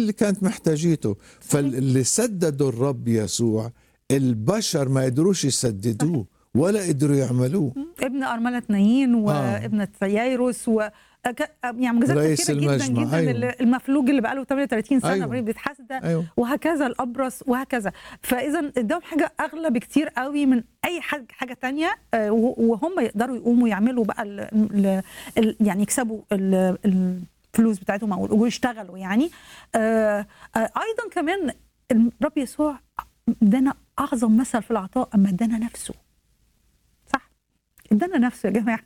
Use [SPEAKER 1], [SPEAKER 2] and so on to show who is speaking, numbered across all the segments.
[SPEAKER 1] اللي كانت محتاجيته فاللي سددوا الرب يسوع البشر ما قدروش يسددوه ولا قدروا يعملوه
[SPEAKER 2] ابن أرملة نايين وابنة يايروس و أك- يعني معجزات
[SPEAKER 1] رئيس
[SPEAKER 2] كتيرة جدا
[SPEAKER 1] المجمع،
[SPEAKER 2] جدا
[SPEAKER 1] أيوة.
[SPEAKER 2] المفلوج اللي بقاله 38 سنه
[SPEAKER 1] أيوة.
[SPEAKER 2] أيوة. بيتحاسب ده
[SPEAKER 1] ايوه
[SPEAKER 2] وهكذا الابرص وهكذا فاذا اداهم حاجه اغلى بكتير قوي من اي حاجه حاجه تانية آه، وه- وهم يقدروا يقوموا يعملوا بقى ال ال ال يعني يكسبوا ال الفلوس بتاعتهم او الأجور يشتغلوا يعني آه، آه، ايضا كمان الرب يسوع ادانا اعظم مثل في العطاء اما ادانا نفسه صح ادانا نفسه يا جماعه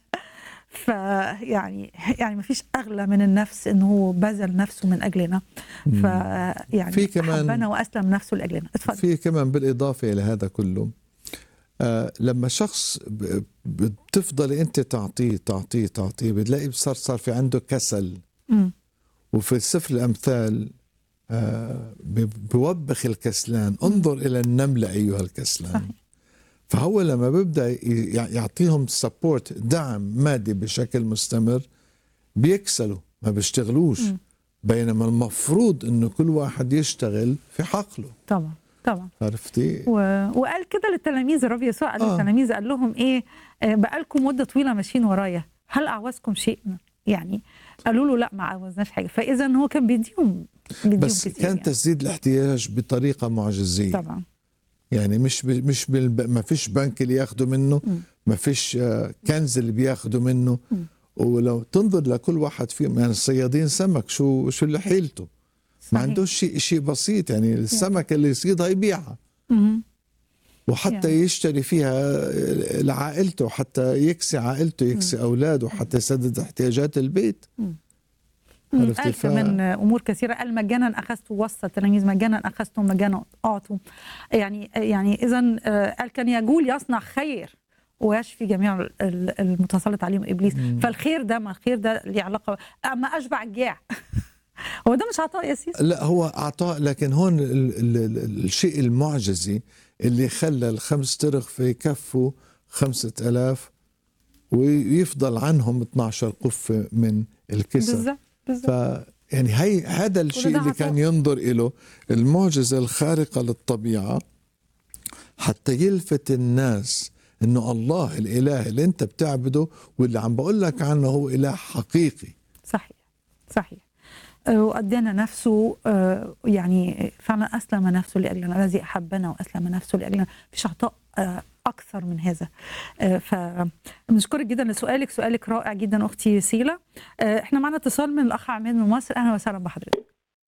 [SPEAKER 2] فيعني يعني ما فيش اغلى من النفس انه هو بذل نفسه من اجلنا ف يعني
[SPEAKER 1] في كمان-
[SPEAKER 2] حبنا واسلم نفسه لاجلنا اتفضل
[SPEAKER 1] في كمان بالإضافة إلى هذا كله آه لما شخص ب- بتفضلي أنت تعطيه تعطيه تعطيه بتلاقي صار صار في عنده كسل
[SPEAKER 2] مم.
[SPEAKER 1] وفي سفر الأمثال آه ب- بوبخ الكسلان انظر إلى النملة أيها الكسلان
[SPEAKER 2] صحيح.
[SPEAKER 1] فهو لما بيبدأ ي- يعطيهم سبورت دعم مادي بشكل مستمر بيكسلوا ما بيشتغلوش
[SPEAKER 2] مم.
[SPEAKER 1] بينما المفروض انه كل واحد يشتغل في حقله
[SPEAKER 2] طبعا طبعا
[SPEAKER 1] عرفتي
[SPEAKER 2] و... وقال كده للتلاميذ الرب يسوع قال
[SPEAKER 1] آه.
[SPEAKER 2] للتلاميذ قال لهم ايه آه، بقالكم مده طويله ماشيين ورايا هل اعوزكم شيء يعني قالوا له لا ما عوزناش حاجه فاذا هو كان بيديهم بيديهم
[SPEAKER 1] بس
[SPEAKER 2] كتير
[SPEAKER 1] كان
[SPEAKER 2] يعني.
[SPEAKER 1] تسديد الاحتياج بطريقه معجزيه
[SPEAKER 2] طبعا
[SPEAKER 1] يعني مش ب... مش بالب... ما فيش بنك اللي ياخذوا منه
[SPEAKER 2] مم.
[SPEAKER 1] ما فيش آه، كنز اللي بياخذوا منه
[SPEAKER 2] مم.
[SPEAKER 1] ولو تنظر لكل واحد فيهم يعني الصيادين سمك شو شو اللي حيلته ما
[SPEAKER 2] صحيح.
[SPEAKER 1] عندوش شيء شيء بسيط يعني السمك اللي يصيدها يبيعها
[SPEAKER 2] مم.
[SPEAKER 1] وحتى
[SPEAKER 2] يعني.
[SPEAKER 1] يشتري فيها لعائلته حتى يكسي عائلته يكسي اولاده حتى يسدد احتياجات البيت
[SPEAKER 2] مم.
[SPEAKER 1] عرفتي
[SPEAKER 2] قال
[SPEAKER 1] ف-
[SPEAKER 2] كمان امور كثيره قال مجانا اخذت وسط التلاميذ مجانا اخذتم مجانا اعطوا يعني يعني اذا قال كان يجول يصنع خير ويشفي جميع ال- ال- المتسلط عليهم ابليس
[SPEAKER 1] مم.
[SPEAKER 2] فالخير ده ما الخير ده ليه علاقه اما اشبع الجاع هو ده مش عطاء يا سيدي
[SPEAKER 1] لا هو اعطاء لكن هون ال ال ال الشيء المعجزي اللي خلى الخمس ترغفة يكفوا خمسة ألاف ويفضل عنهم 12 قفة من الكسر
[SPEAKER 2] بالظبط بالظبط
[SPEAKER 1] ف يعني هي هذا الشيء
[SPEAKER 2] ده
[SPEAKER 1] اللي
[SPEAKER 2] عطاء.
[SPEAKER 1] كان ينظر إله المعجزة الخارقة للطبيعة حتى يلفت الناس انه الله الاله اللي انت بتعبده واللي عم بقول لك عنه هو اله حقيقي
[SPEAKER 2] صحيح صحيح آه، وأدانا نفسه آه، يعني فعلا أسلم نفسه لأجلنا الذي أحبنا وأسلم نفسه لأجلنا مفيش عطاء آه، أكثر من هذا آه، فبنشكرك جدا لسؤالك سؤالك رائع جدا أختي سيلا آه، احنا معنا اتصال من الأخ عماد من مصر أهلا وسهلا بحضرتك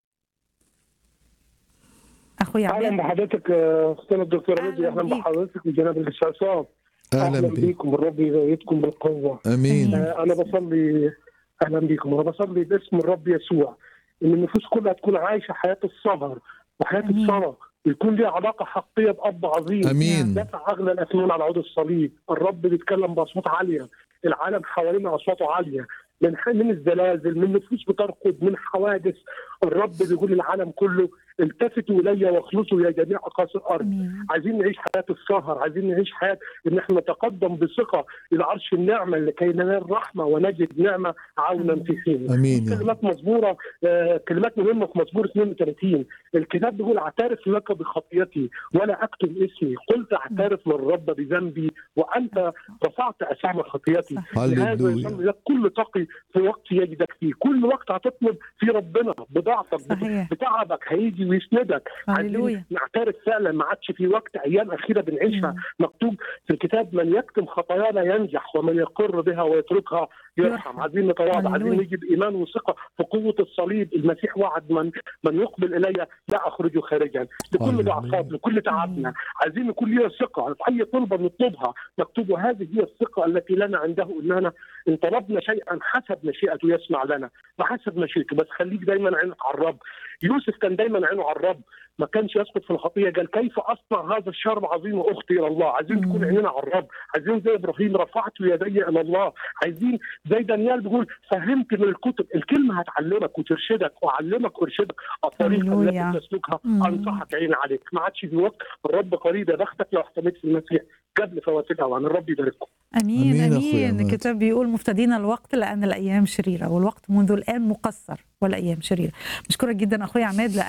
[SPEAKER 2] أخويا
[SPEAKER 3] اهلا
[SPEAKER 2] عماد
[SPEAKER 3] بحضرتك آه، استاذ الدكتور
[SPEAKER 2] أهلا
[SPEAKER 3] رضي اهلا
[SPEAKER 2] بيك.
[SPEAKER 3] بحضرتك وجناب الاستاذ
[SPEAKER 1] اهلا بك
[SPEAKER 3] بيكم الرب يزيدكم بالقوه
[SPEAKER 1] امين
[SPEAKER 3] آه، انا بصلي اهلا بيكم انا بصلي باسم الرب يسوع ان النفوس كلها تكون عايشه حياه السهر وحياه
[SPEAKER 2] آمين.
[SPEAKER 3] الصلاه ويكون ليها علاقه حقيقيه باب عظيم
[SPEAKER 1] امين
[SPEAKER 3] دفع اغلى الاثمان على عود الصليب الرب بيتكلم باصوات عاليه العالم حوالينا اصواته عاليه من من الزلازل من نفوس بترقد من حوادث الرب بيقول للعالم كله التفتوا الي واخلصوا يا جميع اقاصي الارض
[SPEAKER 2] أمين
[SPEAKER 3] عايزين نعيش حياه السهر عايزين نعيش حياه ان احنا نتقدم بثقه الى عرش النعمه لكي ننال رحمه ونجد نعمه عونا في حين
[SPEAKER 1] امين يا رب.
[SPEAKER 3] كلمات مزموره آه، كلمات مهمه في مزمور 32 الكتاب بيقول اعترف لك بخطيتي ولا اكتب اسمي قلت اعترف للرب بذنبي وانت رفعت اسامي خطيتي
[SPEAKER 2] صح.
[SPEAKER 3] لهذا
[SPEAKER 1] هللويا
[SPEAKER 3] يصلي لك كل تقي في وقت يجدك فيه كل وقت هتطلب في ربنا بضعفك
[SPEAKER 2] صحيح
[SPEAKER 3] بتعبك هيجي ويسندك
[SPEAKER 2] هللويا
[SPEAKER 3] عايزين نعترف فعلا ما عادش في وقت ايام اخيره بنعيشها
[SPEAKER 2] مم.
[SPEAKER 3] مكتوب في الكتاب من يكتم خطايانا ينجح ومن يقر بها ويتركها
[SPEAKER 2] يرحم.
[SPEAKER 3] يرحم عايزين نتواضع عايزين
[SPEAKER 2] هللويا.
[SPEAKER 3] نجد ايمان وثقه في قوه الصليب المسيح وعد من من يقبل الي لا اخرجه خارجا لكل
[SPEAKER 1] هللويا.
[SPEAKER 3] ضعفات لكل تعبنا عايزين يكون لنا ثقه في اي طلبه نطلبها مكتوب وهذه هي الثقه التي لنا عنده اننا ان طلبنا شيئا حسب مشيئته يسمع لنا وحسب مشيئته بس خليك دايما عينك على الرب يوسف كان دايما عينه على الرب ما كانش يسقط في الخطيه قال كيف اصنع هذا الشر العظيم واختي الى الله عايزين تكون
[SPEAKER 2] مم.
[SPEAKER 3] عيننا على الرب عايزين زي ابراهيم رفعت يدي الى الله عايزين زي دانيال بيقول فهمت من الكتب الكلمه هتعلمك وترشدك واعلمك ارشدك الطريق
[SPEAKER 2] هللويا.
[SPEAKER 3] التي تسلكها
[SPEAKER 2] مم.
[SPEAKER 3] انصحك عين عليك ما عادش في وقت الرب قريب يا بختك لو احتميت في المسيح قبل فوات الاوان الرب يبارككم
[SPEAKER 2] امين
[SPEAKER 1] أمين
[SPEAKER 2] امين,
[SPEAKER 1] أخويا عماد.
[SPEAKER 2] الكتاب بيقول مفتدين الوقت لان الايام شريره والوقت منذ الان مقصر والايام شريره بشكرك جدا اخويا عماد لان